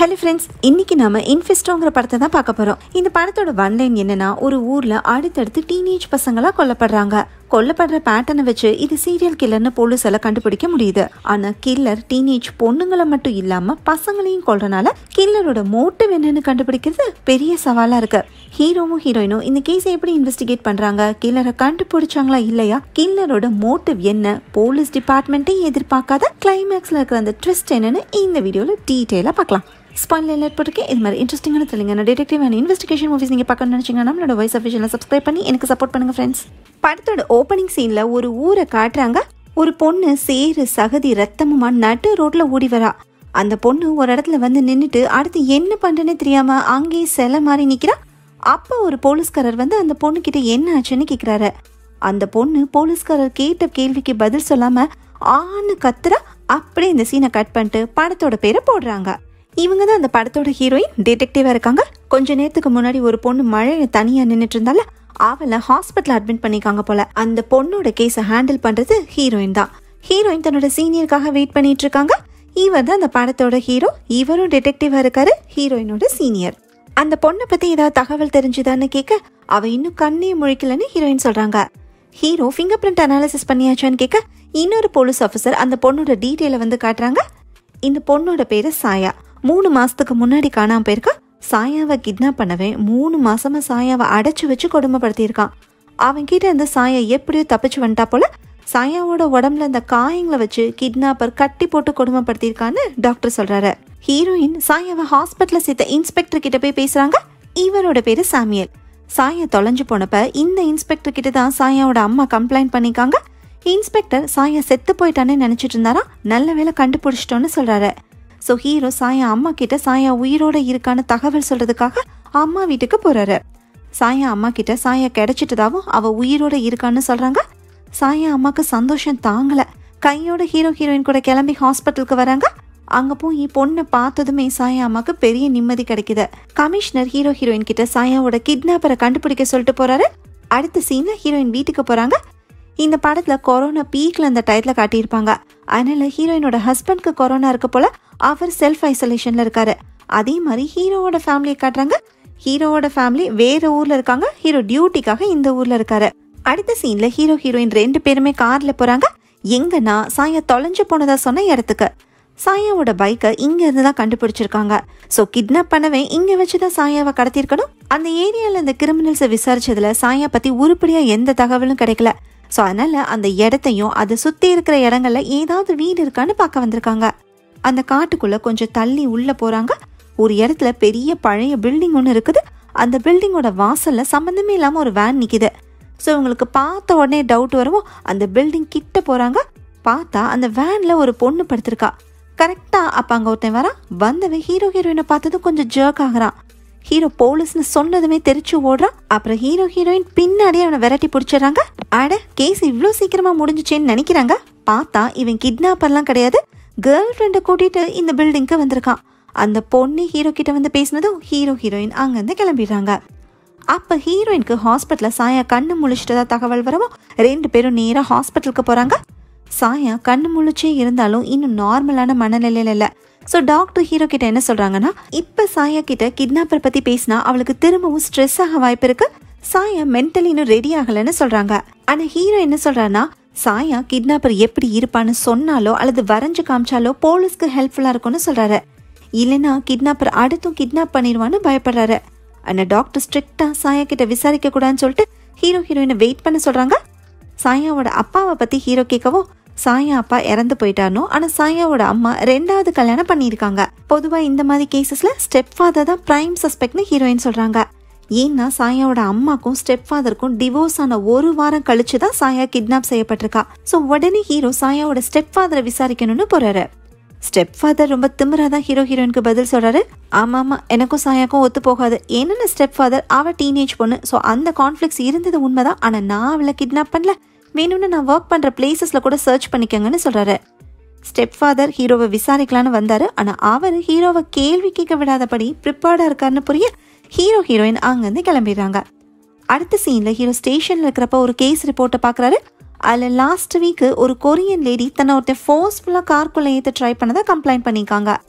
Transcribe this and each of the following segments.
hello friends இன்னைக்கு நாம இன்ஃபெஸ்டோங்கிற படத்தை தான் பார்க்க போறோம் இந்த படத்தோட ஒன்லைன் என்னன்னா ஒரு ஊர்ல அடுத்தடுத்து டீனேஜ் பசங்களா கொல்லப்படுறாங்க கொல்லப்படுற பேட்டர்னை வச்சு இது சீரியல் கில்லர்னு போலீஸால கண்டுபிடிக்க முடியுது ஆனா கில்லர் டீனேஜ் பொண்ணுங்களை மட்டும் இல்லாம பசங்களையும் கொல்றனால கில்லரோட மோட்டிவ் என்னன்னு கண்டுபிடிக்கிறது பெரிய சவாலா இருக்கு ஹீரோவும் ஹீரோயினும் இந்த கேஸை எப்படி இன்வெஸ்டிகேட் பண்றாங்க கில்லரை கண்டுபிடிச்சாங்களா இல்லையா கில்லரோட மோட்டிவ் என்ன போலீஸ் டிபார்ட்மெண்ட்டே எதிர்பார்க்காத கிளைமேக்ஸ்ல இருக்கிற அந்த ட்விஸ்ட் என்னன்னு இந்த வீடியோல டீட்டெயிலா பார்க்கலாம் ஸ்பாயில் அலர்ட் போட்டுருக்கு இது மாதிரி இன்ட்ரெஸ்டிங்கான தெலுங்கான டிடெக்டிவ் அண்ட் இன்வெஸ்டிகேஷன் மூவிஸ் நீங்கள் பார்க்கணும்னு நினச்சிங்கன்னா நம்மளோட வாய்ஸ் அஃபிஷியலாக சப்ஸ்கிரைப் பண்ணி எனக்கு சப்போர்ட் பண்ணுங்க ஃப்ரெண்ட்ஸ் படத்தோட ஓப்பனிங் சீனில் ஒரு ஊரை காட்டுறாங்க ஒரு பொண்ணு சேரு சகதி ரத்தமுமா நடு ரோட்ல ஓடி வரா அந்த பொண்ணு ஒரு இடத்துல வந்து நின்றுட்டு அடுத்து என்ன பண்ணுறேன்னு தெரியாம அங்கேயே சில மாதிரி நிற்கிறா அப்போ ஒரு போலீஸ்காரர் வந்து அந்த பொண்ணு கிட்ட என்ன ஆச்சுன்னு கேட்குறாரு அந்த பொண்ணு போலீஸ்காரர் கேட்ட கேள்விக்கு பதில் சொல்லாம ஆன்னு கத்துறா அப்படியே இந்த சீனை கட் பண்ணிட்டு படத்தோட பேரை போடுறாங்க இவங்க தான் அந்த படத்தோட ஹீரோயின் டிடெக்டிவா இருக்காங்க கொஞ்ச நேரத்துக்கு முன்னாடி ஒரு பொண்ணு மழையில தனியா நின்னுட்டு இருந்தால அவளை ஹாஸ்பிட்டல் அட்மிட் பண்ணிருக்காங்க போல அந்த பொண்ணோட கேஸை ஹேண்டில் பண்றது ஹீரோயின் தான் ஹீரோயின் தன்னோட சீனியருக்காக வெயிட் பண்ணிட்டு இருக்காங்க இவர் தான் அந்த படத்தோட ஹீரோ இவரும் டிடெக்டிவா இருக்காரு ஹீரோயினோட சீனியர் அந்த பொண்ணை பத்தி ஏதாவது தகவல் தெரிஞ்சுதான்னு கேட்க அவ இன்னும் கண்ணே முழிக்கலன்னு ஹீரோயின் சொல்றாங்க ஹீரோ ஃபிங்கர் பிரிண்ட் அனாலிசிஸ் பண்ணியாச்சான்னு கேட்க இன்னொரு போலீஸ் ஆஃபீஸர் அந்த பொண்ணோட டீட்டெயிலை வந்து காட்டுறாங்க இந்த பொண்ணோட பேரு சாயா மூணு மாசத்துக்கு முன்னாடி காணாம போயிருக்கா சாயாவை கிட்னாப் பண்ணவே மூணு மாசமா சாயாவை அடைச்சு வச்சு கொடுமைப்படுத்தியிருக்கான் அவன் கிட்ட இருந்த சாயா எப்படியோ தப்பிச்சு வந்துட்டா போல சாயாவோட உடம்புல இந்த காயங்களை வச்சு கிட்னாப்பர் கட்டி போட்டு கொடுமைப்படுத்தியிருக்கான்னு டாக்டர் சொல்றாரு ஹீரோயின் சாயாவை ஹாஸ்பிட்டல்ல சேர்த்த இன்ஸ்பெக்டர் கிட்ட போய் பேசுறாங்க இவரோட பேரு சாமியல் சாயா தொலைஞ்சு போனப்ப இந்த இன்ஸ்பெக்டர் கிட்ட தான் சாயாவோட அம்மா கம்ப்ளைண்ட் பண்ணிக்காங்க இன்ஸ்பெக்டர் சாயா செத்து போயிட்டானே நினைச்சிட்டு இருந்தாரா நல்ல வேலை கண்டுபிடிச்சிட்டோன்னு சொல்றாரு ஸோ ஹீரோ சாயா அம்மா கிட்ட சாயா உயிரோட இருக்கான்னு தகவல் சொல்றதுக்காக அம்மா வீட்டுக்கு போறாரு சாயா அம்மா கிட்ட சாயா கிடைச்சிட்டதாவும் அவ உயிரோட இருக்கான்னு சொல்றாங்க சாயா அம்மாக்கு சந்தோஷம் தாங்கல கையோட ஹீரோ ஹீரோயின் கூட கிளம்பி ஹாஸ்பிட்டலுக்கு வராங்க அங்க போய் பொண்ணை பார்த்ததுமே சாயா அம்மாக்கு பெரிய நிம்மதி கிடைக்குது கமிஷனர் ஹீரோ ஹீரோயின் கிட்ட சாயாவோட கிட்னாப்பரை கண்டுபிடிக்க சொல்லிட்டு போறாரு அடுத்த சீன்ல ஹீரோயின் வீட்டுக்கு போறாங்க இந்த படத்துல கொரோனா பீக்ல அந்த டயத்துல காட்டியிருப்பாங்க அதனால ஹீரோயினோட ஹஸ்பண்ட்க்கு கொரோனா இருக்க போல அவர் செல்ஃப் ஐசோலேஷன்ல இருக்காரு அதே மாதிரி ஹீரோவோட ஃபேமிலியை காட்டுறாங்க ஹீரோவோட ஃபேமிலி வேற ஊர்ல இருக்காங்க ஹீரோ டியூட்டிக்காக இந்த ஊர்ல இருக்காரு அடுத்த சீன்ல ஹீரோ ஹீரோயின் ரெண்டு பேருமே கார்ல போறாங்க எங்கன்னா சாயா தொலைஞ்சு போனதா சொன்ன இடத்துக்கு சாயாவோட பைக்கை இங்க இருந்து தான் கண்டுபிடிச்சிருக்காங்க ஸோ கிட்னாப் பண்ணவே இங்க வச்சுதான் சாயாவை கடத்திருக்கணும் அந்த ஏரியால இந்த கிரிமினல்ஸை விசாரிச்சதுல சாயா பத்தி உருப்படியா எந்த தகவலும் கிடைக்கல ஸோ அதனால அந்த இடத்தையும் அதை சுத்தி இருக்கிற இடங்கள்ல ஏதாவது வீடு இருக்கான்னு பார்க்க வந்திருக்காங்க அந்த காட்டுக்குள்ள கொஞ்சம் தள்ளி உள்ள போறாங்க ஒரு இடத்துல பெரிய பழைய பில்டிங் ஒன்று இருக்குது அந்த பில்டிங்கோட வாசல்ல சம்மந்தமே இல்லாம ஒரு வேன் நிக்குது ஸோ இவங்களுக்கு பார்த்த உடனே டவுட் வரவும் அந்த பில்டிங் கிட்ட போறாங்க பார்த்தா அந்த வேன்ல ஒரு பொண்ணு படுத்திருக்கா கரெக்டா அப்ப அங்க ஒருத்தன் வரான் வந்தவன் ஹீரோ ஹீரோயினை பார்த்ததும் கொஞ்சம் ஜர்க் ஆகுறான் ஹீரோ போலீஸ்னு சொன்னதுமே தெரிச்சு ஓடுறான் அப்புறம் ஹீரோ ஹீரோயின் பின்னாடி அவனை விரட்டி பிடிச்சிடுறாங்க அட கேஸ் இவ்வளோ சீக்கிரமா முடிஞ்சுச்சேன்னு நினைக்கிறாங்க பார்த்தா இவன் கிட்னாப்பர்லாம் கிடையாது கேர்ள் ஃப்ரெண்டை கூட்டிட்டு இந்த பில்டிங்க்கு வந்திருக்கான் அந்த பொண்ணு ஹீரோ கிட்ட வந்து பேசினதும் ஹீரோ ஹீரோயின் அங்கேருந்து கிளம்பிடுறாங்க அப்ப ஹீரோயினுக்கு ஹாஸ்பிட்டல்ல சாயா கண்ணு முழிச்சிட்டதா தகவல் வரவும் ரெண்டு பேரும் நேரா ஹாஸ்பிட்டலுக்கு போறாங்க சாயா கண்ணு முழிச்சே இருந்தாலும் இன்னும் நார்மலான மனநிலையில இல்ல ஸோ டாக்டர் ஹீரோ கிட்ட என்ன சொல்றாங்கன்னா இப்ப சாயா கிட்ட கிட்னாப்பர் பத்தி பேசினா அவளுக்கு திரும்பவும் ஸ்ட்ரெஸ் ஆக வாய்ப்பு இருக்கு சாயா மென்டலி இன்னும் ரெடி ஆகலைன்னு சொல்றாங்க ஆனா ஹீரோ என்ன சொல்றான்னா சாயா கிட்னாப்பர் எப்படி இருப்பான்னு சொன்னாலோ அல்லது வரைஞ்சு காமிச்சாலோ போலீஸ்க்கு ஹெல்ப்ஃபுல்லா இருக்கும்னு சொல்றாரு இல்லைன்னா கிட்னாப்பர் அடுத்தும் கிட்னாப் பண்ணிடுவான்னு பயப்படுறாரு ஆனால் டாக்டர் ஸ்ட்ரிக்டா சாயா கிட்ட விசாரிக்க கூடாதுன்னு சொல்லிட்டு ஹீரோ ஹீரோயினை வெயிட் பண்ண சொல்றாங்க சாயாவோட அப்பாவை பத்தி ஹீரோ கேட்கவும் சாயா அப்பா இறந்து போயிட்டானோ ஆனா சாயாவோட அம்மா ரெண்டாவது கல்யாணம் பண்ணியிருக்காங்க பொதுவா இந்த மாதிரி கேசஸ்ல ஸ்டெப் ஃபாதர் தான் பிரைம் சஸ்பெக்ட்னு ஹீரோயின் சொல்றாங்க ஏன்னா சாயாவோட அம்மாக்கும் ஸ்டெப் ஃபாதருக்கும் டிவோர்ஸ் ஆன ஒரு வாரம் கழிச்சு தான் சாயா கிட்னாப் செய்யப்பட்டிருக்கா ஸோ உடனே ஹீரோ சாயாவோட ஸ்டெப் ஃபாதரை விசாரிக்கணும்னு போறாரு ஸ்டெப் ஃபாதர் ரொம்ப திமிரா தான் ஹீரோ ஹீரோயினுக்கு பதில் சொல்றாரு ஆமா ஆமா எனக்கும் சாயாக்கும் ஒத்து போகாது என்னென்ன ஸ்டெப் ஃபாதர் அவ டீனேஜ் பொண்ணு ஸோ அந்த கான்ஃபிளிக்ஸ் இருந்தது உண்மைதான் ஆனா நான் அவளை கிட்னாப் பண்ணல வேணும்னு நான் ஒர்க் பண்ற பிளேசஸ்ல கூட சர்ச் பண்ணிக்கங்கன்னு சொல்றாரு ஸ்டெப் ஃபாதர் ஹீரோவை விசாரிக்கலான்னு வந்தாரு ஆனா அவர் ஹீரோவை கேள்வி கேட்க விடாதபடி ப்ரிப்பேர்டா இருக்காருன்னு புரிய ஹீரோ ஹீரோயின் அங்கிருந்து கிளம்பிடுறாங்க அடுத்த சீன்ல ஹீரோ ஸ்டேஷன்ல இருக்கிறப்ப ஒரு கேஸ் ரிப்போர்ட்டை பாக்குறாரு அதில் லாஸ்ட் வீக்கு ஒரு கொரியன் லேடி தன்னை ஒருத்தன் ஃபோர்ஸ்ஃபுல்லாக கார்க்குள்ளே ஏற்ற ட்ரை பண்ணதை கம்ப்ளைண்ட் பண்ணியிருக்காங்க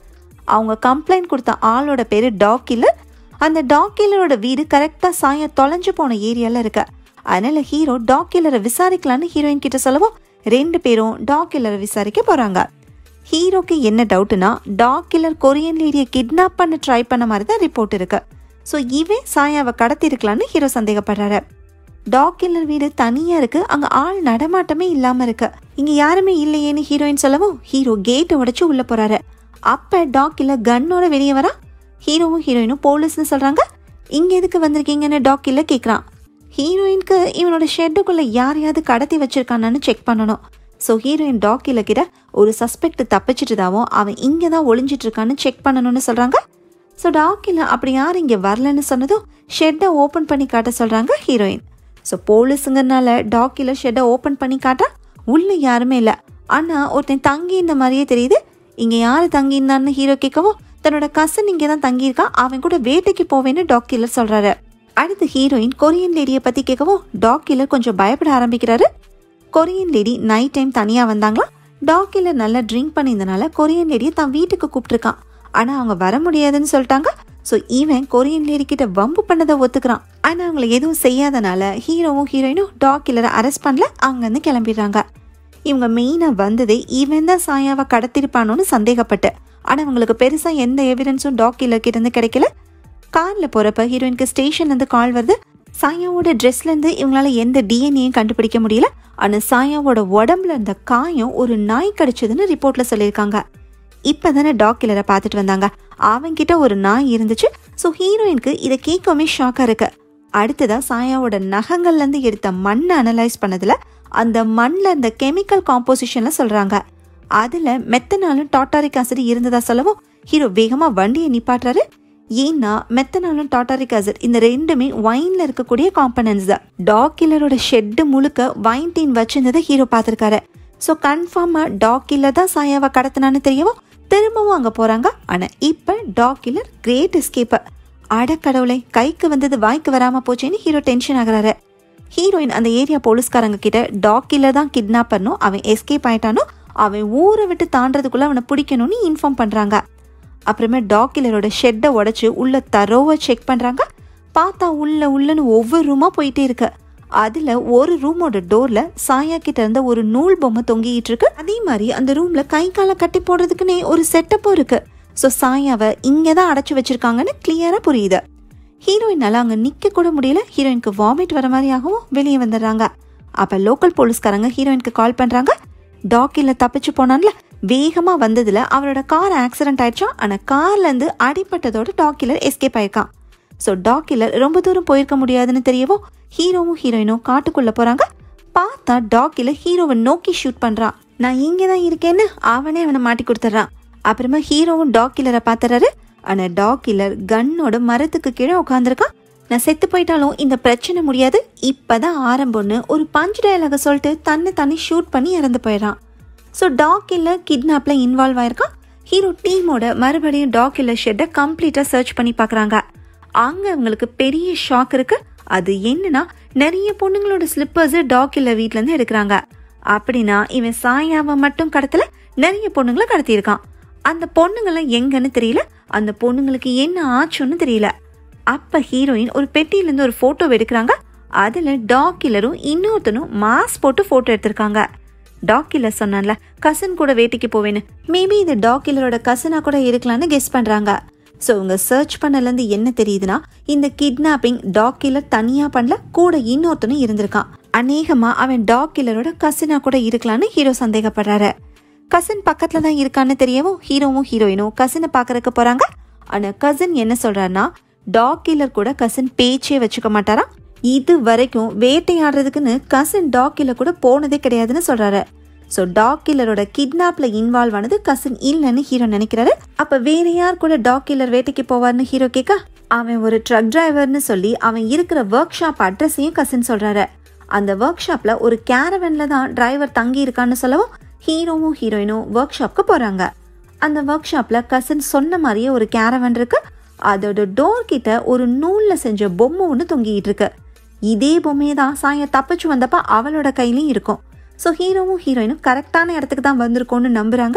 அவங்க கம்ப்ளைண்ட் கொடுத்த ஆளோட பேரு டாக் கில்லர் அந்த டாக் கில்லரோட வீடு கரெக்டா சாயா தொலைஞ்சு போன ஏரியால இருக்கு அதனால ஹீரோ டாக் கில்லரை விசாரிக்கலான்னு ஹீரோயின் கிட்ட சொல்லவும் ரெண்டு பேரும் டாக் கில்லரை விசாரிக்க போறாங்க ஹீரோக்கு என்ன டவுட்னா டாக் கில்லர் கொரியன் லேடியை கிட்னாப் பண்ண ட்ரை பண்ண மாதிரி தான் ரிப்போர்ட் இருக்கு ஸோ இவன் சாயாவை கடத்திருக்கலான்னு ஹீரோ சந்தேகப்படுறாரு டாக் கில்லர் வீடு தனியா இருக்கு அங்க ஆள் நடமாட்டமே இல்லாம இருக்கு இங்க யாருமே இல்லையேன்னு ஹீரோயின் சொல்லவும் ஹீரோ கேட்டை உடைச்சு உள்ள போறாரு அப்ப டாக் கில்லர் கன்னோட வெளியே வரா ஹீரோவும் ஹீரோயினும் போலீஸ்னு சொல்றாங்க இங்க எதுக்கு வந்திருக்கீங்கன்னு டாக் கில்லர் கேக்குறான் ஹீரோயினுக்கு இவனோட ஷெட்டுக்குள்ள யாரையாவது கடத்தி வச்சிருக்கானான்னு செக் பண்ணணும் ஸோ ஹீரோயின் டாக் கில்லர் கிட்ட ஒரு சஸ்பெக்ட் தப்பிச்சிட்டுதாவும் அவன் இங்கே தான் ஒளிஞ்சிட்டு இருக்கான்னு செக் பண்ணணும்னு சொல்றாங்க ஸோ டாக்கில் அப்படி யாரும் இங்கே வரலன்னு சொன்னதும் ஷெட்டை ஓப்பன் பண்ணி காட்ட சொல்கிறாங்க ஹீரோயின் ஸோ போலீஸுங்கிறனால டாக்கில் ஷெட்டை ஓப்பன் பண்ணி காட்டா உள்ளே யாருமே இல்லை ஆனால் ஒருத்தன் தங்கி இந்த மாதிரியே தெரியுது இங்கே யார் தங்கி இருந்தான்னு ஹீரோ கேட்கவும் தன்னோட கசன் இங்கே தான் தங்கியிருக்கான் அவன் கூட வேட்டைக்கு போவேன்னு டாக் கில்லர் சொல்கிறாரு அடுத்து ஹீரோயின் கொரியன் லேடியை பற்றி கேட்கவும் டாக் கில்லர் கொஞ்சம் பயப்பட ஆரம்பிக்கிறாரு கொரியன் லேடி நைட் டைம் தனியாக வந்தாங்களா டாக் கில்லர் நல்லா ட்ரிங்க் பண்ணியிருந்தனால கொரியன் லேடியை தான் வீட்டுக்கு கூப்பிட்டுருக்கான் ஆனால் அவங்க வர முடியாதுன்னு சொல்லிட்டாங்க ஸோ இவன் கொரியன் லேடி கிட்ட வம்பு பண்ணதை ஒத்துக்கிறான் ஆனால் அவங்களை எதுவும் செய்யாதனால ஹீரோவும் ஹீரோயினும் டாக் கில்லரை அரெஸ்ட் பண்ணல அங்கேருந்து கிளம்பிடுறாங்க இவங்க மெயினாக வந்ததே இவன் தான் சாயாவை கடத்திருப்பானோன்னு சந்தேகப்பட்டு ஆனால் அவங்களுக்கு பெருசாக எந்த எவிடன்ஸும் டாக் கில்லர் கிட்ட இருந்து கிடைக்கல காரில் போகிறப்ப ஹீரோயினுக்கு ஸ்டேஷன்லேருந்து கால் வருது சாயாவோட ட்ரெஸ்லேருந்து இவங்களால எந்த டிஎன்ஏயும் கண்டுபிடிக்க முடியல ஆனால் சாயாவோட உடம்புல இருந்த காயம் ஒரு நாய் கடிச்சதுன்னு ரிப்போர்ட்டில் சொல்லியிருக்காங்க இப்போ தானே டாக் கில்லரை பார்த்துட்டு வந்தாங்க அவன்கிட்ட ஒரு நாய் இருந்துச்சு ஸோ ஹீரோயினுக்கு இதை கேட்கவுமே ஷாக்காக இருக்கு அடுத்ததா சாயாவோட நகங்கள்லேருந்து எடுத்த மண்ணை அனலைஸ் பண்ணதில் அந்த மண்ணில் இந்த கெமிக்கல் காம்போசிஷனில் சொல்கிறாங்க அதில் மெத்தனாலும் டாட்டாரிக் ஆசிட் இருந்ததா சொல்லவும் ஹீரோ வேகமாக வண்டியை நிப்பாட்டுறாரு ஏன்னா மெத்தனாலும் டாட்டாரிக் ஆசிட் இந்த ரெண்டுமே வைன்ல இருக்கக்கூடிய காம்பனன்ட்ஸ் தான் டாக் கில்லரோட ஷெட்டு முழுக்க வைன் டீன் வச்சிருந்ததை ஹீரோ பார்த்துருக்காரு ஸோ கன்ஃபார்மாக டாக் கில்லர் தான் சாயாவை கடத்தினான்னு தெரியவும் திரும்பவும் அங்கே போகிறாங்க ஆனால் இப்போ டாக் கில்லர் கிரேட் எஸ்கேப்பு அடக்கடவுளை கைக்கு வந்தது வாய்க்கு வராமல் போச்சேன்னு ஹீரோ டென்ஷன் ஆகுறாரு ஹீரோயின் அந்த ஏரியா போலீஸ்காரங்க கிட்ட டாக் கில்லர் தான் கிட்னாப் பண்ணும் அவன் எஸ்கேப் ஆயிட்டானோ அவன் ஊரை விட்டு தாண்டறதுக்குள்ள அவனை பிடிக்கணும்னு இன்ஃபார்ம் பண்ணுறாங்க அப்புறமே டாக் கில்லரோட ஷெட்டை உடைச்சு உள்ள தரோவை செக் பண்ணுறாங்க பார்த்தா உள்ள உள்ளன்னு ஒவ்வொரு ரூமாக போயிட்டே இருக்கு அதில் ஒரு ரூமோட டோரில் சாயா கிட்ட இருந்த ஒரு நூல் பொம்மை தொங்கிட்டு இருக்கு அதே மாதிரி அந்த ரூமில் கை காலை கட்டி போடுறதுக்குன்னே ஒரு செட்டப்பும் இருக்கு ஸோ சாயாவை இங்கே தான் அடைச்சி வச்சிருக்காங்கன்னு கிளியராக புரியுது ஹீரோயினால அங்கே நிற்க கூட முடியல ஹீரோயினுக்கு வாமிட் வர மாதிரி ஆகவும் வெளியே வந்துடுறாங்க அப்போ லோக்கல் போலீஸ்காரங்க ஹீரோயினுக்கு கால் பண்ணுறாங்க டாக்கில் தப்பிச்சு போனான்ல வேகமாக வந்ததில் அவரோட கார் ஆக்சிடென்ட் ஆயிடுச்சா ஆனால் கார்லேருந்து அடிபட்டதோட டாக்கிலர் எஸ்கேப் ஆயிருக்கான் ஸோ டாக்கிலர் ரொம்ப தூரம் போயிருக்க முடியாதுன்னு தெரியவும் ஹீரோவும் ஹீரோயினும் காட்டுக்குள்ளே போகிறாங்க பார்த்தா டாக்கிலர் ஹீரோவை நோக்கி ஷூட் பண்ணுறான் நான் இங்கே தான் இருக்கேன்னு அவனே அவனை மாட்டி கொடுத்துட்றான் அப்புறமா ஹீரோவும் டாக் கில்லரை பார்த்துறாரு ஆனால் டாக் கில்லர் கன்னோட மரத்துக்கு கீழே உட்காந்துருக்கான் நான் செத்து போயிட்டாலும் இந்த பிரச்சனை முடியாது இப்பதான் ஆரம்பம்னு ஒரு பஞ்ச் டயலாக சொல்லிட்டு தன்னை தண்ணி ஷூட் பண்ணி இறந்து போயிடறான் ஸோ டாக் கில்லர் கிட்னாப்ல இன்வால்வ் ஆயிருக்கான் ஹீரோ டீமோட மறுபடியும் டாக் கில்லர் ஷெட்டை கம்ப்ளீட்டாக சர்ச் பண்ணி பார்க்குறாங்க அங்கே அவங்களுக்கு பெரிய ஷாக் இருக்கு அது என்னன்னா நிறைய பொண்ணுங்களோட ஸ்லிப்பர்ஸ் டாக் கில்லர் வீட்டிலேருந்து எடுக்கிறாங்க அப்படின்னா இவன் சாயாவை மட்டும் கடத்தல நிறைய பொண்ணுங்களை கடத்தியிருக்கான் அந்த பொண்ணுங்களாம் எங்கன்னு தெரியல அந்த பொண்ணுங்களுக்கு என்ன ஆச்சுன்னு தெரியல அப்ப ஹீரோயின் ஒரு பெட்டியிலேருந்து ஒரு போட்டோ எடுக்கிறாங்க அதுல டாக் கில்லரும் இன்னொருத்தனும் மாஸ்க் போட்டு போட்டோ எடுத்திருக்காங்க டாக் கில்லர் சொன்னான்ல கசன் கூட வேட்டைக்கு போவேன்னு மேபி இது டாக் கில்லரோட கசனா கூட இருக்கலாம்னு கெஸ் பண்றாங்க ஸோ இவங்க சர்ச் பண்ணலேருந்து என்ன தெரியுதுன்னா இந்த கிட்னாப்பிங் டாக் கில்லர் தனியாக பண்ணல கூட இன்னொருத்தனும் இருந்திருக்கான் அநேகமா அவன் டாக் கில்லரோட கசினா கூட இருக்கலாம்னு ஹீரோ சந்தேகப்படுறாரு கசின் பக்கத்துல தான் இருக்கான்னு தெரியவும் ஹீரோவும் ஹீரோயினும் கசினை பார்க்கறதுக்கு போறாங்க ஆனா கசின் என்ன சொல்றாருன்னா டாக் கில்லர் கூட கசின் பேச்சே வச்சுக்க மாட்டாராம் இது வரைக்கும் வேட்டையாடுறதுக்குன்னு கசின் டாக் கில்லர் கூட போனதே கிடையாதுன்னு சொல்றாரு ஸோ டாக் கில்லரோட கிட்னாப்ல இன்வால்வ் ஆனது கசின் இல்லைன்னு ஹீரோ நினைக்கிறாரு அப்ப வேற யார் கூட டாக் கில்லர் வேட்டைக்கு போவார்னு ஹீரோ கேட்க அவன் ஒரு ட்ரக் டிரைவர்னு சொல்லி அவன் இருக்கிற ஒர்க் ஷாப் அட்ரஸையும் கசின் சொல்றாரு அந்த ஒர்க் ஷாப்ல ஒரு கேரவன்ல தான் டிரைவர் தங்கி இருக்கான்னு சொல்லவும் ஹீரோவும் ஹீரோயினும் ஒர்க் ஷாப்க்கு போறாங்க அந்த ஒர்க் ஷாப்ல கசின் சொன்ன மாதிரியே ஒரு கேரவன் இருக்கு அதோட டோர் கிட்ட ஒரு நூல்ல செஞ்ச பொம்மை ஒன்று தொங்கிட்டு இருக்கு இதே பொம்மையை தான் சாய தப்பிச்சு வந்தப்ப அவளோட கையிலயும் இருக்கும் ஸோ ஹீரோவும் ஹீரோயினும் கரெக்டான இடத்துக்கு தான் வந்திருக்கோம்னு நம்புறாங்க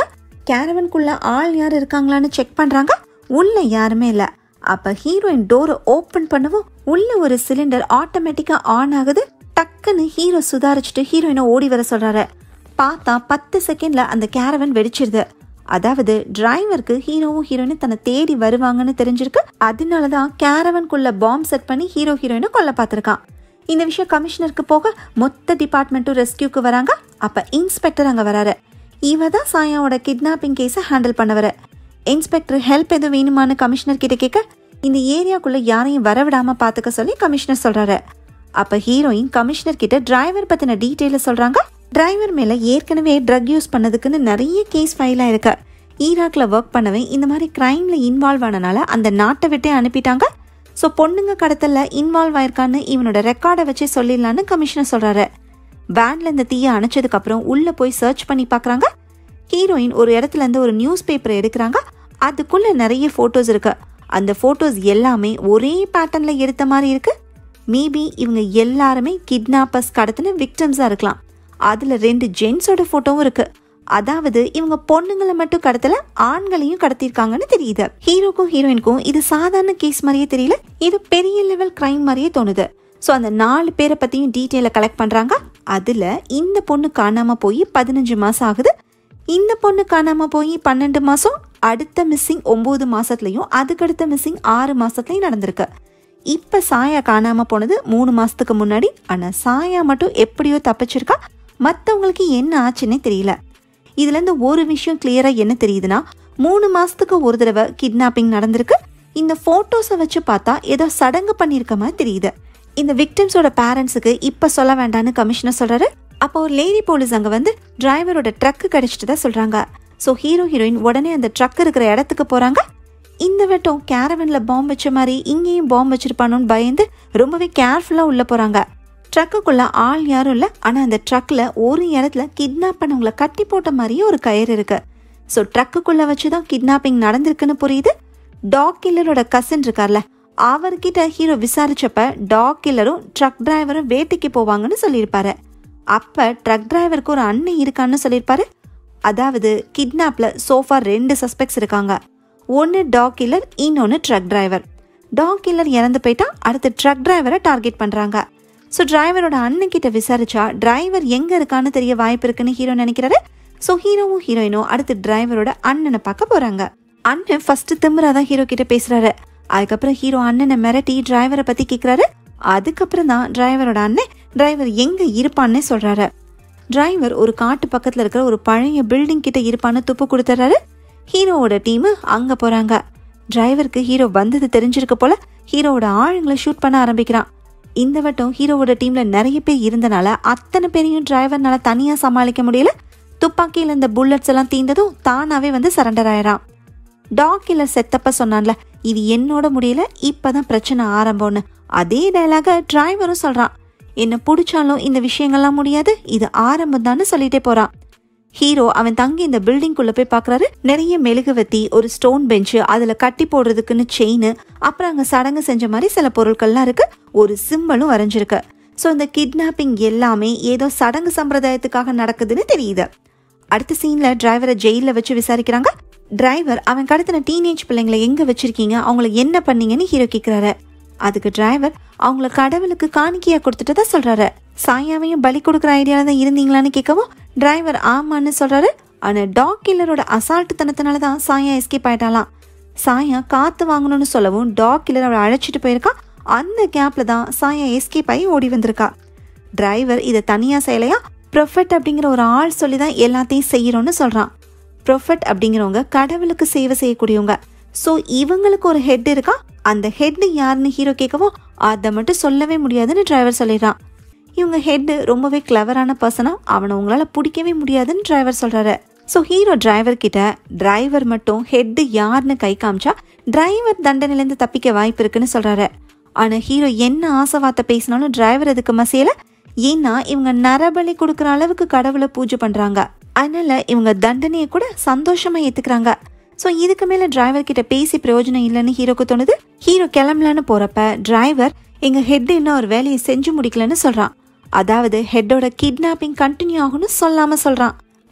கேரவனுக்குள்ள ஆள் யார் இருக்காங்களான்னு செக் பண்றாங்க உள்ள யாருமே இல்ல அப்ப ஹீரோயின் டோரை ஓபன் பண்ணவும் உள்ள ஒரு சிலிண்டர் ஆட்டோமேட்டிக்கா ஆன் ஆகுது டக்குன்னு ஹீரோ சுதாரிச்சுட்டு ஹீரோயினை ஓடி வர சொல்றாரு பார்த்தா பத்து செகண்ட்ல அந்த கேரவன் வெடிச்சிருது அதாவது டிரைவருக்கு ஹீரோவும் ஹீரோயினும் தன்னை தேடி வருவாங்கன்னு தெரிஞ்சிருக்கு அதனாலதான் கேரவனுக்குள்ள பாம்பு செட் பண்ணி ஹீரோ ஹீரோயினை கொல்ல பார்த்திருக்கான் இந்த விஷயம் கமிஷனருக்கு போக மொத்த டிபார்ட்மெண்ட்டும் ரெஸ்கியூக்கு வராங்க அப்ப இன்ஸ்பெக்டர் அங்க வராரு இவ தான் சாயாவோட கிட்னாப்பிங் கேஸை ஹேண்டில் பண்ணவரு இன்ஸ்பெக்டர் ஹெல்ப் எதுவும் வேணுமான்னு கமிஷனர் கிட்ட கேட்க இந்த ஏரியாக்குள்ள யாரையும் வரவிடாம பாத்துக்க சொல்லி கமிஷனர் சொல்றாரு அப்ப ஹீரோயின் கமிஷனர் கிட்ட டிரைவர் பத்தின டீட்டெயில சொல்றாங்க டிரைவர் மேல ஏற்கனவே ட்ரக் யூஸ் பண்ணதுக்குன்னு நிறைய கேஸ் ஃபைல் ஆயிருக்கு ஈராக்ல ஒர்க் பண்ணவே இந்த மாதிரி கிரைம்ல இன்வால்வ் ஆனனால அந்த நாட்டை விட்டே அனுப்பிட்டாங்க ஸோ பொண்ணுங்க கடத்தல இன்வால்வ் ஆயிருக்கான்னு இவனோட ரெக்கார்டை வச்சே சொல்லிடலான்னு கமிஷனர் சொல்றாரு வேன்ல இந்த தீயை அணைச்சதுக்கு அப்புறம் உள்ள போய் சர்ச் பண்ணி பார்க்கறாங்க ஹீரோயின் ஒரு இடத்துல இருந்து ஒரு நியூஸ் பேப்பர் எடுக்கிறாங்க அதுக்குள்ள நிறைய போட்டோஸ் இருக்கு அந்த போட்டோஸ் எல்லாமே ஒரே பேட்டர்ன்ல எடுத்த மாதிரி இருக்கு மேபி இவங்க எல்லாருமே கிட்னாப்பர்ஸ் கடத்தின விக்டம்ஸா இருக்கலாம் அதுல ரெண்டு ஜென்ஸோட போட்டோவும் இருக்கு அதாவது இவங்க பொண்ணுங்களை மட்டும் கடத்தல ஆண்களையும் கடத்திருக்காங்கன்னு தெரியுது ஹீரோக்கும் ஹீரோயினுக்கும் இது சாதாரண கேஸ் மாதிரியே தெரியல இது பெரிய லெவல் கிரைம் மாதிரியே தோணுது ஸோ அந்த நாலு பேரை பத்தியும் டீட்டெயில கலெக்ட் பண்றாங்க அதுல இந்த பொண்ணு காணாம போய் பதினஞ்சு மாசம் ஆகுது இந்த பொண்ணு காணாம போய் பன்னெண்டு மாசம் அடுத்த மிஸ்ஸிங் ஒன்பது மாசத்துலயும் அதுக்கடுத்த மிஸ்ஸிங் ஆறு மாசத்துலயும் நடந்திருக்கு இப்ப சாயா காணாம போனது மூணு மாசத்துக்கு முன்னாடி ஆனா சாயா மட்டும் எப்படியோ தப்பிச்சிருக்கா மத்தவங்களுக்கு என்ன ஆச்சுன்னே தெரியல இதுல இருந்து ஒரு விஷயம் கிளியரா என்ன தெரியுதுன்னா மூணு மாசத்துக்கு ஒரு தடவை கிட்னாப்பிங் நடந்திருக்கு இந்த போட்டோஸை வச்சு பார்த்தா ஏதோ சடங்கு பண்ணியிருக்க மாதிரி தெரியுது இந்த விக்டிம்ஸோட பேரண்ட்ஸுக்கு இப்ப சொல்ல வேண்டாம்னு கமிஷனர் சொல்றாரு அப்போ ஒரு லேடி போலீஸ் அங்க வந்து டிரைவரோட ட்ரக் கிடைச்சிட்டு தான் சொல்றாங்க ஸோ ஹீரோ ஹீரோயின் உடனே அந்த ட்ரக் இருக்கிற இடத்துக்கு போறாங்க இந்த வட்டம் கேரவன்ல பாம்பு வச்ச மாதிரி இங்கேயும் பாம்பு வச்சிருப்பானோன்னு பயந்து ரொம்பவே கேர்ஃபுல்லா உள்ள போறாங்க ட்ரக்குக்குள்ள ஆள் யாரும் இல்ல ஆனா அந்த ட்ரக்ல ஒரு இடத்துல கிட்னாப் பண்ணவங்கள கட்டி போட்ட மாதிரியே ஒரு கயிறு இருக்கு ஸோ ட்ரக்குக்குள்ள வச்சுதான் கிட்னாப்பிங் நடந்திருக்குன்னு புரியுது டாக் கில்லரோட கசின் இருக்கார்ல அவர்கிட்ட ஹீரோ விசாரிச்சப்ப டாக் கில்லரும் ட்ரக் டிரைவரும் வேட்டைக்கு போவாங்கன்னு சொல்லியிருப்பாரு அப்ப ட்ரக் டிரைவருக்கு ஒரு அண்ணன் இருக்கான்னு சொல்லியிருப்பாரு அதாவது கிட்னாப்ல சோஃபா ரெண்டு சஸ்பெக்ட்ஸ் இருக்காங்க ஒன்று டாக் கில்லர் இன்னொன்று ட்ரக் டிரைவர் டாக் கில்லர் இறந்து போயிட்டா அடுத்து ட்ரக் டிரைவரை டார்கெட் பண்றாங்க ஸோ டிரைவரோட அண்ணன் கிட்ட விசாரிச்சா டிரைவர் எங்க இருக்கான்னு தெரிய வாய்ப்பு இருக்குன்னு ஹீரோ நினைக்கிறாரு ஸோ ஹீரோவும் ஹீரோயினும் அடுத்து டிரைவரோட அண்ணனை பார்க்க போறாங்க அண்ணன் ஃபர்ஸ்ட் திமிரா தான் ஹீரோ கிட்ட பேசுறாரு அதுக்கப்புறம் ஹீரோ அண்ணனை மிரட்டி டிரைவரை பத்தி கேக்குறாரு அதுக்கப்புறம் தான் டிரைவரோட அண்ணன் டிரைவர் எங்க இருப்பான்னு சொல்றாரு டிரைவர் ஒரு காட்டு பக்கத்துல இருக்கிற ஒரு பழைய பில்டிங் கிட்ட இருப்பான்னு துப்பு கொடுத்துறாரு ஹீரோவோட டீம் அங்க போறாங்க டிரைவருக்கு ஹீரோ வந்தது தெரிஞ்சிருக்க போல ஹீரோவோட ஆளுங்களை ஷூட் பண்ண ஆரம்பிக்கிறான் இந்த வட்டம் ஹீரோவோட டீம்ல நிறைய பேர் இருந்தனால அத்தனை பேரையும் டிரைவர்னால தனியா சமாளிக்க முடியல துப்பாக்கியில இந்த புல்லட்ஸ் எல்லாம் தீந்ததும் தானாவே வந்து சரண்டர் ஆயிரான் டாக் கில்லர் செத்தப்ப சொன்னான்ல இது என்னோட முடியல இப்பதான் பிரச்சனை ஆரம்பம்னு அதே டைலாக டிரைவரும் சொல்றான் என்ன பிடிச்சாலும் இந்த விஷயங்கள்லாம் முடியாது இது ஆரம்பம் சொல்லிட்டே போறான் ஹீரோ அவன் தங்கி இந்த பில்டிங்குள்ள போய் பார்க்கறாரு நிறைய மெழுகுவத்தி ஒரு ஸ்டோன் பெஞ்சு அதுல கட்டி போடுறதுக்குன்னு செயின் அப்புறம் அங்க சடங்கு செஞ்ச மாதிரி சில பொருட்கள்லாம் இருக்கு ஒரு சிம்பலும் வரைஞ்சிருக்கு ஸோ இந்த கிட்னாப்பிங் எல்லாமே ஏதோ சடங்கு சம்பிரதாயத்துக்காக நடக்குதுன்னு தெரியுது அடுத்த சீன்ல டிரைவரை ஜெயில வச்சு விசாரிக்கிறாங்க டிரைவர் அவன் கடத்தின டீனேஜ் பிள்ளைங்களை எங்க வச்சிருக்கீங்க அவங்கள என்ன பண்ணீங்கன்னு ஹீரோ கேக்குறாரு அதுக்கு டிரைவர் அவங்கள கடவுளுக்கு காணிக்கையா கொடுத்துட்டு தான் சொல்றாரு சாயாவையும் பலி கொடுக்குற ஐடியால தான் இருந்தீங்களான்னு கேட்கவும் டிரைவர் ஆமான்னு சொல்றாரு ஆனா டாக் கில்லரோட அசால்ட்டுத்தனத்தினால தான் சாயா எஸ்கேப் ஆயிட்டாலாம் சாயா காத்து வாங்கணும்னு சொல்லவும் டாக் கில்லர் அவளை அழைச்சிட்டு போயிருக்கா அந்த கேப்ல தான் சாயா எஸ்கேப் ஆகி ஓடி வந்திருக்கா டிரைவர் இதை தனியா செய்யலையா ப்ரொஃபெட் அப்படிங்கிற ஒரு ஆள் சொல்லி தான் எல்லாத்தையும் செய்யறோம்னு சொல்றான் ப்ரொஃபெட் அப்படிங்கிறவங்க கடவுளுக்கு சேவை செய்யக்கூடியவங்க ஸோ இவங்களுக்கு ஒரு ஹெட் இருக்கா அந்த ஹெட் யாருன்னு ஹீரோ கேட்கவும் அதை மட்டும் சொல்லவே முடியாதுன்னு டிரைவர் சொல்லிடுறான் இவங்க ஹெட் ரொம்பவே கிளவரான பர்சனா அவனை உங்களால பிடிக்கவே முடியாதுன்னு டிரைவர் சொல்றாரு ஸோ ஹீரோ டிரைவர் கிட்ட டிரைவர் மட்டும் ஹெட் யாருன்னு கை காமிச்சா டிரைவர் தண்டனையிலேருந்து தப்பிக்க வாய்ப்பு இருக்குன்னு சொல்றாரு ஆனா ஹீரோ என்ன ஆசைவார்த்தை பேசினாலும் டிரைவர் அதுக்கு மசியல ஏன்னா இவங்க நரபலி கொடுக்குற அளவுக்கு கடவுளை பூஜை பண்றாங்க அதனால இவங்க தண்டனையை கூட சந்தோஷமா ஏத்துக்கிறாங்க ஸோ இதுக்கு மேல டிரைவர் கிட்ட பேசி பிரயோஜனம் இல்லைன்னு ஹீரோக்கு தோணுது ஹீரோ கிளம்பலான்னு போறப்ப டிரைவர் எங்க ஹெட் இன்னும் ஒரு வேலையை செஞ்சு முடிக்கலன்னு சொல்றான் அதாவது ஹெட்டோட கிட்னாப்பிங் கண்டினியூ ஆகும்னு சொல்லாம சொல்றான்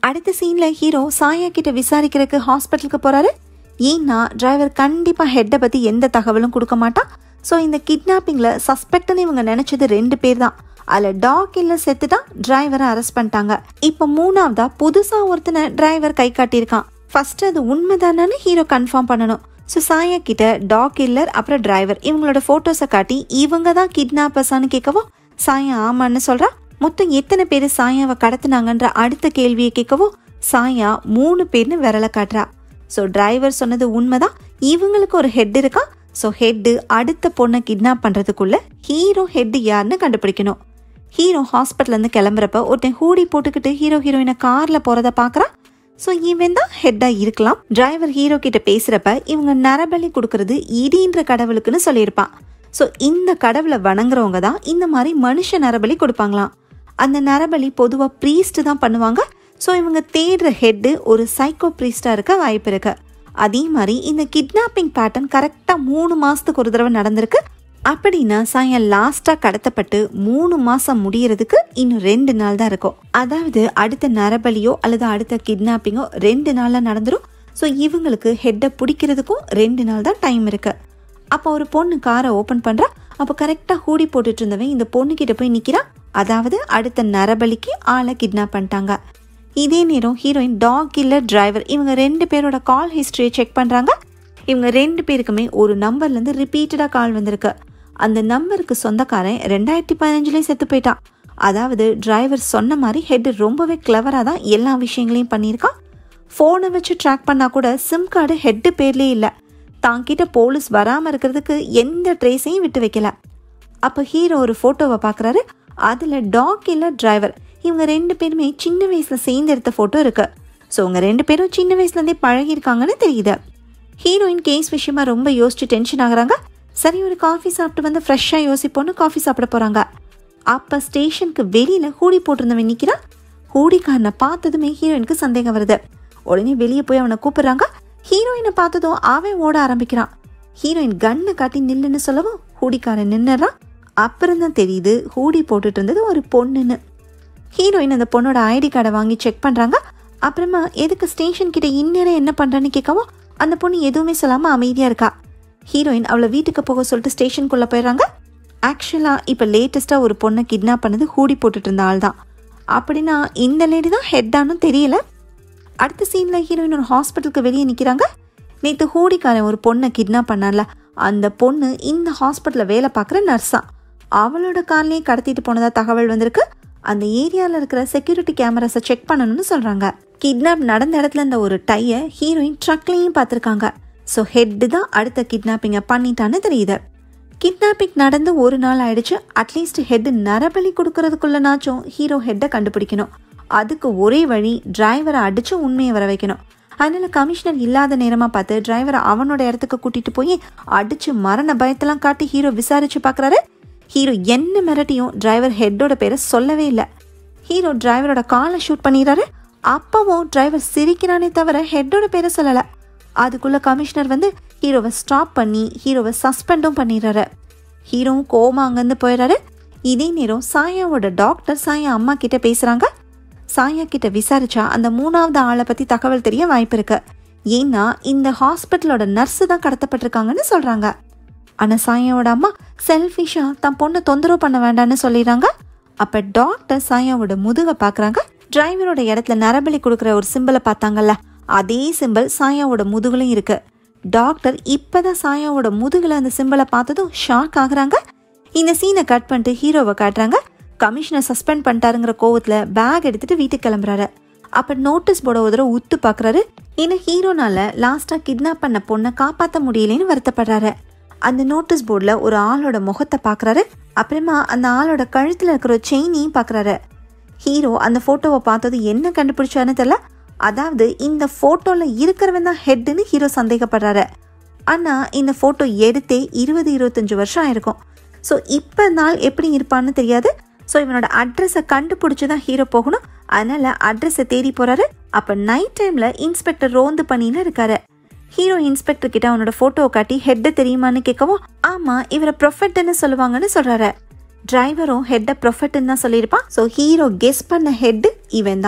அடுத்த சீன்ல ஹீரோ சாயா கிட்ட விசாரிக்கிறதுக்கு ஹாஸ்பிட்டலுக்கு போறாரு ஏன்னா டிரைவர் கண்டிப்பா ஹெட்டை பத்தி எந்த தகவலும் கொடுக்க மாட்டான் ஸோ இந்த கிட்னாப்பிங்ல சஸ்பெக்ட்னு இவங்க நினைச்சது ரெண்டு பேர் தான் அதுல டாக் இல்ல செத்துட்டான் டிரைவரை அரெஸ்ட் பண்ணிட்டாங்க இப்போ மூணாவதா புதுசா ஒருத்தனை டிரைவர் கை காட்டியிருக்கான் ஃபர்ஸ்ட் அது உண்மைதானு ஹீரோ கன்ஃபார்ம் பண்ணணும் ஸோ சாயா கிட்ட டாக் கில்லர் அப்புறம் டிரைவர் இவங்களோட ஃபோட்டோஸை காட்டி இவங்க தான் கிட்னாப்பர்ஸான்னு கேட்கவோ சாயா ஆமான்னு சொல்றா மொத்தம் எத்தனை பேர் சாயாவை கடத்துனாங்கன்ற அடுத்த கேள்வியை கேட்கவோ சாயா மூணு பேர்னு விரல காட்டுறா ஸோ டிரைவர் சொன்னது உண்மைதான் இவங்களுக்கு ஒரு ஹெட் இருக்கா ஸோ ஹெட்டு அடுத்த பொண்ணை கிட்னாப் பண்ணுறதுக்குள்ள ஹீரோ ஹெட் யாருன்னு கண்டுபிடிக்கணும் ஹீரோ ஹாஸ்பிட்டல்லேருந்து கிளம்புறப்ப ஒருத்தன் ஹூடி போட்டுக்கிட்டு ஹீரோ ஹீரோயினை காரில் போகிறத பார்க்குறான் ஸோ இவன் தான் ஹெட்டாக இருக்கலாம் டிரைவர் ஹீரோ கிட்ட பேசுகிறப்ப இவங்க நரபலி கொடுக்கறது இடின்ற கடவுளுக்குன்னு சொல்லியிருப்பான் ஸோ இந்த கடவுளை வணங்குறவங்க தான் இந்த மாதிரி மனுஷ நரபலி கொடுப்பாங்களாம் அந்த நரபலி பொதுவாக ப்ரீஸ்ட் தான் பண்ணுவாங்க ஸோ இவங்க தேடுற ஹெட்டு ஒரு சைக்கோ ப்ரீஸ்டாக இருக்க வாய்ப்பு இருக்கு அதே மாதிரி இந்த கிட்னாப்பிங் பேட்டர்ன் கரெக்டாக மூணு மாதத்துக்கு ஒரு தடவை நடந்திருக்கு அப்படின்னா சாயம் லாஸ்ட்டாக கடத்தப்பட்டு மூணு மாதம் முடியறதுக்கு இன்னும் ரெண்டு நாள் தான் இருக்கும் அதாவது அடுத்த நரபலியோ அல்லது அடுத்த கிட்னாப்பிங்கோ ரெண்டு நாளில் நடந்துரும் ஸோ இவங்களுக்கு ஹெட்டை பிடிக்கிறதுக்கும் ரெண்டு நாள் தான் டைம் இருக்கு அப்போ ஒரு பொண்ணு காரை ஓப்பன் பண்ணுறா அப்போ கரெக்டாக ஹூடி போட்டுட்டு இருந்தவன் இந்த பொண்ணுக்கிட்ட போய் நிற்கிறான் அதாவது அடுத்த நரபலிக்கு ஆளை கிட்னாப் பண்ணிட்டாங்க இதே நேரம் ஹீரோயின் டாக் இல்ல டிரைவர் இவங்க ரெண்டு பேரோட கால் ஹிஸ்டரியை செக் பண்ணுறாங்க இவங்க ரெண்டு பேருக்குமே ஒரு நம்பர்லேருந்து ரிப்பீட்டடாக கால் வந்திருக்கு அந்த நம்பருக்கு சொந்தக்காரன் ரெண்டாயிரத்தி பதினஞ்சுலேயே செத்து போயிட்டான் அதாவது டிரைவர் சொன்ன மாதிரி ஹெட் ரொம்பவே கிளவராக தான் எல்லா விஷயங்களையும் பண்ணியிருக்கான் ஃபோனை வச்சு ட்ராக் பண்ணால் கூட சிம் கார்டு ஹெட்டு பேர்லேயே இல்லை தாங்கிட்ட போலீஸ் வராமல் இருக்கிறதுக்கு எந்த ட்ரேஸையும் விட்டு வைக்கல அப்போ ஹீரோ ஒரு ஃபோட்டோவை பார்க்குறாரு அதில் டாக் இல்லை டிரைவர் இவங்க ரெண்டு பேருமே சின்ன வயசில் சேர்ந்து எடுத்த ஃபோட்டோ இருக்கு ஸோ அவங்க ரெண்டு பேரும் சின்ன வயசுலேருந்தே பழகியிருக்காங்கன்னு தெரியுது ஹீரோயின் கேஸ் விஷயமா ரொம்ப யோசிச்சு டென்ஷன் ஆகுறாங்க சரி ஒரு காஃபி சாப்பிட்டு வந்து ஃப்ரெஷ்ஷாக யோசிப்போன்னு காஃபி சாப்பிட போகிறாங்க அப்போ ஸ்டேஷனுக்கு வெளியில் ஹூடி போட்டிருந்தவன் நிற்கிறான் ஹூடிக்காரனை பார்த்ததுமே ஹீரோயினுக்கு சந்தேகம் வருது உடனே வெளியே போய் அவனை கூப்பிடுறாங்க ஹீரோயினை பார்த்ததும் அவன் ஓட ஆரம்பிக்கிறான் ஹீரோயின் கண்ணை காட்டி நில்லுன்னு சொல்லவும் ஹூடிக்காரன் நின்னுறான் அப்புறம் தான் தெரியுது ஹூடி போட்டுட்டு இருந்தது ஒரு பொண்ணுன்னு ஹீரோயின் அந்த பொண்ணோட ஐடி கார்டை வாங்கி செக் பண்ணுறாங்க அப்புறமா எதுக்கு ஸ்டேஷன் கிட்ட இந்நேரம் என்ன பண்ணுறேன்னு கேட்கவும் அந்த பொண்ணு எதுவுமே சொல்லாமல் அமைதியாக இருக்கா ஹீரோயின் அவளை வீட்டுக்கு போக சொல்லிட்டு ஸ்டேஷனுக்குள்ளே போயிடுறாங்க ஆக்சுவலாக இப்போ லேட்டஸ்ட்டாக ஒரு பொண்ணை கிட்னாப் பண்ணது ஹூடி போட்டுட்டு இருந்த ஆள் தான் அப்படின்னா இந்த லேடி தான் ஹெட்டானு தெரியல அடுத்த சீனில் ஹீரோயின் ஒரு ஹாஸ்பிட்டலுக்கு வெளியே நிற்கிறாங்க நேற்று ஹூடிக்காரன் ஒரு பொண்ணை கிட்னாப் பண்ணான்ல அந்த பொண்ணு இந்த ஹாஸ்பிட்டலில் வேலை பார்க்குற நர்ஸா அவளோட கார்லேயே கடத்திட்டு போனதா தகவல் வந்திருக்கு அந்த ஏரியாவில் இருக்கிற செக்யூரிட்டி கேமராஸை செக் பண்ணணும்னு சொல்கிறாங்க கிட்னாப் நடந்த இடத்துல இருந்த ஒரு டையை ஹீரோயின் ட்ரக்லையும் பார்த்துருக்காங்க ஸோ ஹெட்டு தான் அடுத்த கிட்னாப்பிங்கை பண்ணிட்டான்னு தெரியுது கிட்னாப்பிங் நடந்து ஒரு நாள் ஆயிடுச்சு அட்லீஸ்ட் ஹெட் நரபலி கொடுக்கறதுக்குள்ளனாச்சும் ஹீரோ ஹெட்டை கண்டுபிடிக்கணும் அதுக்கு ஒரே வழி டிரைவரை அடிச்சு உண்மையை வர வைக்கணும் அதனால கமிஷனர் இல்லாத நேரமா பார்த்து டிரைவரை அவனோட இடத்துக்கு கூட்டிட்டு போய் அடிச்சு மரண பயத்தெல்லாம் காட்டி ஹீரோ விசாரிச்சு பார்க்கறாரு ஹீரோ என்ன மிரட்டியும் டிரைவர் ஹெட்டோட பேரை சொல்லவே இல்லை ஹீரோ டிரைவரோட காலை ஷூட் பண்ணிடுறாரு அப்பவும் டிரைவர் சிரிக்கிறானே தவிர ஹெட்டோட பேரை சொல்லலை அதுக்குள்ள கமிஷனர் வந்து ஹீரோவை ஸ்டாப் பண்ணி ஹீரோவை சஸ்பெண்டும் பண்ணிடுறாரு ஹீரோவும் கோமா அங்கேருந்து போயிடுறாரு இதே நேரம் சாயாவோட டாக்டர் சாயா அம்மா கிட்ட பேசுறாங்க சாயா கிட்ட விசாரிச்சா அந்த மூணாவது ஆளை பத்தி தகவல் தெரிய வாய்ப்பு இருக்கு ஏன்னா இந்த ஹாஸ்பிட்டலோட நர்ஸ் தான் கடத்தப்பட்டிருக்காங்கன்னு சொல்றாங்க ஆனா சாயாவோட அம்மா செல்ஃபிஷா தன் பொண்ணை தொந்தரவு பண்ண வேண்டாம்னு சொல்லிடுறாங்க அப்ப டாக்டர் சாயாவோட முதுகை பாக்குறாங்க டிரைவரோட இடத்துல நரபலி கொடுக்குற ஒரு சிம்பிளை பார்த்தாங்கல்ல அதே சிம்பிள் சாயாவோட முதுகுலையும் இருக்கு டாக்டர் இப்பதான் சாயாவோட முதுகுல அந்த சிம்பிளை பார்த்ததும் ஷாக் ஆகுறாங்க இந்த சீனை கட் பண்ணிட்டு ஹீரோவை காட்டுறாங்க கமிஷனர் சஸ்பெண்ட் பண்ணிட்டாருங்கிற கோவத்துல பேக் எடுத்துட்டு வீட்டுக்கு கிளம்புறாரு அப்ப நோட்டீஸ் போர்டை ஒரு தடவை உத்து பாக்குறாரு ஏன்னா ஹீரோனால லாஸ்டா கிட்னாப் பண்ண பொண்ணை காப்பாத்த முடியலன்னு வருத்தப்படுறாரு அந்த நோட்டீஸ் போர்டில் ஒரு ஆளோட முகத்தை பார்க்குறாரு அப்புறமா அந்த ஆளோட கழுத்தில் இருக்கிற ஒரு செயினையும் பார்க்குறாரு ஹீரோ அந்த ஃபோட்டோவை பார்த்தது என்ன கண்டுபிடிச்சாருன்னு தெரியல அதாவது இந்த ஃபோட்டோவில் இருக்கிறவன் தான் ஹெட்டுன்னு ஹீரோ சந்தேகப்படுறாரு ஆனால் இந்த ஃபோட்டோ எடுத்தே இருபது இருபத்தஞ்சு வருஷம் ஆயிருக்கும் ஸோ இப்போ நாள் எப்படி இருப்பான்னு தெரியாது ஸோ இவனோட அட்ரஸை கண்டுபிடிச்சி தான் ஹீரோ போகணும் அதனால அட்ரஸை தேடி போறாரு அப்போ நைட் டைமில் இன்ஸ்பெக்டர் ரோந்து பண்ணின்னு இருக்காரு ஹீரோ இன்ஸ்பெக்டர் கிட்ட அவனோட ஃபோட்டோவை காட்டி ஹெட்டை தெரியுமான்னு கேட்கவும் ஆமாம் இவரை ப்ரொஃபெட்னு சொல்லுவாங்கன்னு சொல்றாரு டிரைவரும் ஹெட்டை ப்ரொஃபெட்னு தான் சொல்லியிருப்பான் ஸோ ஹீரோ கெஸ் பண்ண ஹெட் இவன் தான்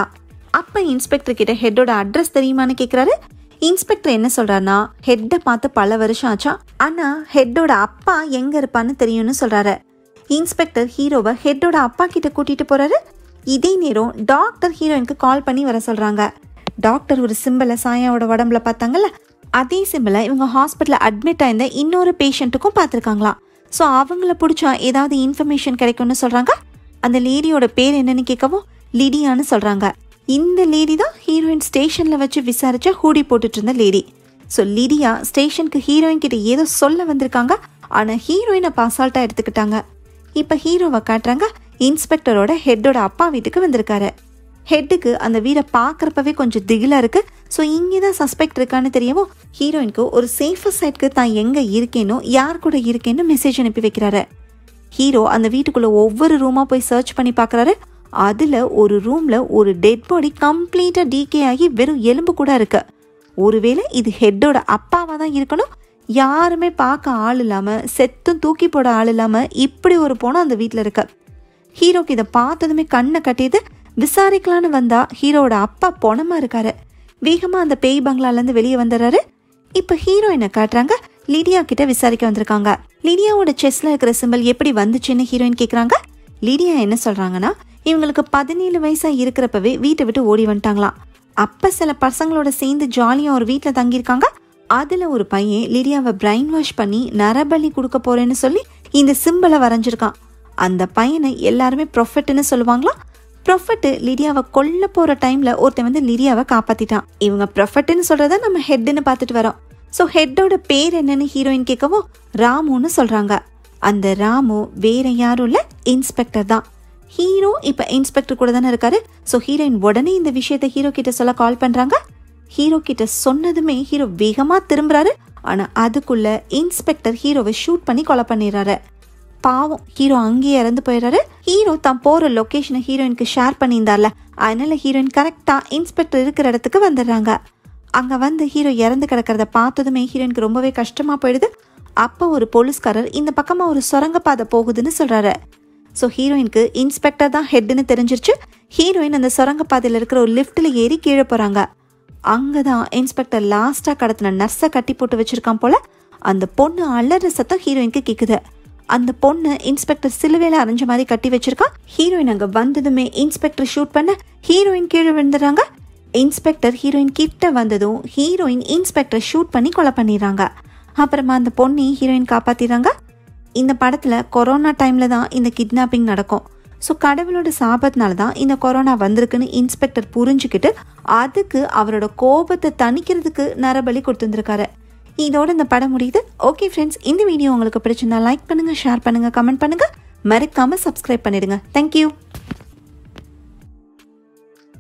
அப்ப இன்ஸ்பெக்டர் கிட்ட ஹெட்டோட அட்ரஸ் தெரியுமான்னு கேக்குறாரு இன்ஸ்பெக்டர் என்ன சொல்றாருன்னா ஹெட்டை பார்த்து பல வருஷம் ஆச்சா ஆனா ஹெட்டோட அப்பா எங்க இருப்பான்னு தெரியும்னு சொல்றாரு இன்ஸ்பெக்டர் ஹீரோவை ஹெட்டோட அப்பா கிட்ட கூட்டிட்டு போறாரு இதே நேரம் டாக்டர் ஹீரோயினுக்கு கால் பண்ணி வர சொல்றாங்க டாக்டர் ஒரு சிம்பிளை சாயாவோட உடம்புல பார்த்தாங்கல்ல அதே சிம்பிளை இவங்க ஹாஸ்பிட்டலில் அட்மிட் ஆயிருந்த இன்னொரு பேஷண்ட்டுக்கும் பார்த்துருக்காங்களாம் ஸோ அவங்கள பிடிச்சா ஏதாவது இன்ஃபர்மேஷன் கிடைக்கும்னு சொல்றாங்க அந்த லேடியோட பேர் என்னன்னு கேட்கவும் லிடியான்னு சொல்றாங்க இந்த லேடி தான் ஹீரோயின் ஸ்டேஷன்ல வச்சு விசாரிச்ச ஹூடி போட்டுட்டு இருந்த லேடி ஸோ லிடியா ஸ்டேஷனுக்கு ஹீரோயின் கிட்ட ஏதோ சொல்ல வந்திருக்காங்க ஆனா ஹீரோயினை பாசால்ட்டா எடுத்துக்கிட்டாங்க இப்போ ஹீரோவை காட்டுறாங்க இன்ஸ்பெக்டரோட ஹெட்டோட அப்பா வீட்டுக்கு வந்திருக்காரு ஹெட்டுக்கு அந்த வீடை பார்க்குறப்பவே கொஞ்சம் திகிலாக இருக்கு ஸோ இங்கே தான் சஸ்பெக்ட் இருக்கான்னு தெரியவும் ஹீரோயினுக்கு ஒரு சேஃபர் சைட்க்கு தான் எங்கே இருக்கேனோ யார் கூட இருக்கேன்னு மெசேஜ் அனுப்பி வைக்கிறாரு ஹீரோ அந்த வீட்டுக்குள்ள ஒவ்வொரு ரூமா போய் சர்ச் பண்ணி பார்க்கறாரு அதுல ஒரு ரூம்ல ஒரு டெட் பாடி கம்ப்ளீட்டா டீகே ஆகி வெறும் எலும்பு கூட இருக்கு ஒருவேளை இது ஹெட்டோட அப்பாவா தான் இருக்கணும் யாருமே பார்க்க ஆள் இல்லாம செத்தும் தூக்கி போட ஆள் இல்லாம இப்படி ஒரு போனம் அந்த வீட்டில் இருக்கு ஹீரோக்கு இதை பார்த்ததுமே கண்ணை கட்டியது விசாரிக்கலான்னு வந்தா ஹீரோவோட அப்பா பொணமா இருக்காரு வேகமா அந்த பேய் பங்களாலேருந்து வெளியே வந்துடுறாரு இப்போ ஹீரோயினை காட்டுறாங்க லிடியா கிட்ட விசாரிக்க வந்திருக்காங்க லிடியாவோட செஸ்ல இருக்கிற சிம்பிள் எப்படி வந்துச்சுன்னு ஹீரோயின் கேக்குறாங்க லிடியா என்ன சொல்றாங்கன்னா இவங்களுக்கு பதினேழு வயசா இருக்கிறப்பவே வீட்டை விட்டு ஓடி வந்துட்டாங்களாம் அப்ப சில பசங்களோட சேர்ந்து ஜாலியா ஒரு வீட்டில் தங்கியிருக்காங்க அதுல ஒரு பையன் லிடியாவை பிரைன் வாஷ் பண்ணி நரபலி கொடுக்க போறேன்னு சொல்லி இந்த சிம்பிளை வரைஞ்சிருக்கான் அந்த பையனை எல்லாருமே ப்ரொஃபெட்னு சொல்லுவாங்களாம் ப்ரொஃபெட்டு லிடியாவை கொல்ல போற டைம்ல ஒருத்தன் வந்து லிடியாவை காப்பாத்திட்டான் இவங்க ப்ரொஃபெட்னு சொல்றத நம்ம ஹெட்னு பார்த்துட்டு வரோம் ஸோ ஹெட்டோட பேர் என்னன்னு ஹீரோயின் கேட்கவும் ராமுன்னு சொல்றாங்க அந்த ராமு வேற யாரும் இல்ல இன்ஸ்பெக்டர் தான் ஹீரோ இப்ப இன்ஸ்பெக்டர் கூட தானே இருக்காரு ஸோ ஹீரோயின் உடனே இந்த விஷயத்த ஹீரோ கிட்ட சொல்ல கால் பண்றாங்க ஹீரோ கிட்ட சொன்னதுமே ஹீரோ வேகமா திரும்புறாரு ஆனா அதுக்குள்ள இன்ஸ்பெக்டர் ஹீரோவை ஷூட் பண்ணி கொலை பண்ணிடுறாரு பாவம் ஹீரோ அங்கேயே இறந்து போயிடுறாரு ஹீரோ தான் போற லொகேஷனை ஹீரோயினுக்கு ஷேர் பண்ணியிருந்தார்ல அதனால ஹீரோயின் கரெக்டா இன்ஸ்பெக்டர் இருக்கிற இடத்துக்கு வந்துடுறாங்க அங்க வந்து ஹீரோ இறந்து கிடக்கிறத பார்த்ததுமே ஹீரோயினுக்கு ரொம்பவே கஷ்டமா போயிடுது அப்போ ஒரு போலீஸ்காரர் இந்த பக்கமா ஒரு சுரங்கப்பாதை போகுதுன்னு சொல்றாரு ஸோ ஹீரோயினுக்கு இன்ஸ்பெக்டர் தான் ஹெட்னு தெரிஞ்சிருச்சு ஹீரோயின் அந்த சுரங்கப்பாதையில் இருக்கிற ஒரு லிஃப்ட்ல ஏறி கீழே போறாங்க அங்கதான் இன்ஸ்பெக்டர் லாஸ்டா கடத்தின நர்ஸை கட்டி போட்டு வச்சிருக்கான் போல அந்த பொண்ணு அலற சத்தம் ஹீரோயினுக்கு கேக்குது அந்த பொண்ணு இன்ஸ்பெக்டர் சிலுவையில அரைஞ்ச மாதிரி கட்டி வச்சிருக்கா ஹீரோயின் அங்க வந்ததுமே இன்ஸ்பெக்டர் ஷூட் பண்ண ஹீரோயின் கீழே விழுந்துடுறாங்க இன்ஸ்பெக்டர் ஹீரோயின் கிட்ட வந்ததும் ஹீரோயின் இன்ஸ்பெக்டர் ஷூட் பண்ணி கொலை பண்ணிடுறாங்க அப்புறமா அந்த பொண்ணை ஹீரோயின் காப்பாத்திடுறாங்க இந்த படத்துல கொரோனா டைம்ல தான் இந்த கிட்னாப்பிங் நடக்கும் ஸோ கடவுளோட சாபத்தினால தான் இந்த கொரோனா வந்திருக்குன்னு இன்ஸ்பெக்டர் புரிஞ்சுக்கிட்டு அதுக்கு அவரோட கோபத்தை தணிக்கிறதுக்கு நரபலி கொடுத்துருந்துருக்காரு இதோட இந்த படம் முடியுது ஓகே ஃப்ரெண்ட்ஸ் இந்த வீடியோ உங்களுக்கு பிடிச்சிருந்தா லைக் பண்ணுங்க ஷேர் பண்ணுங்க கமெண்ட் பண்ணுங்க மறக்காம சப்ஸ்கிரைப் பண்ணிடுங்க தேங்க்யூ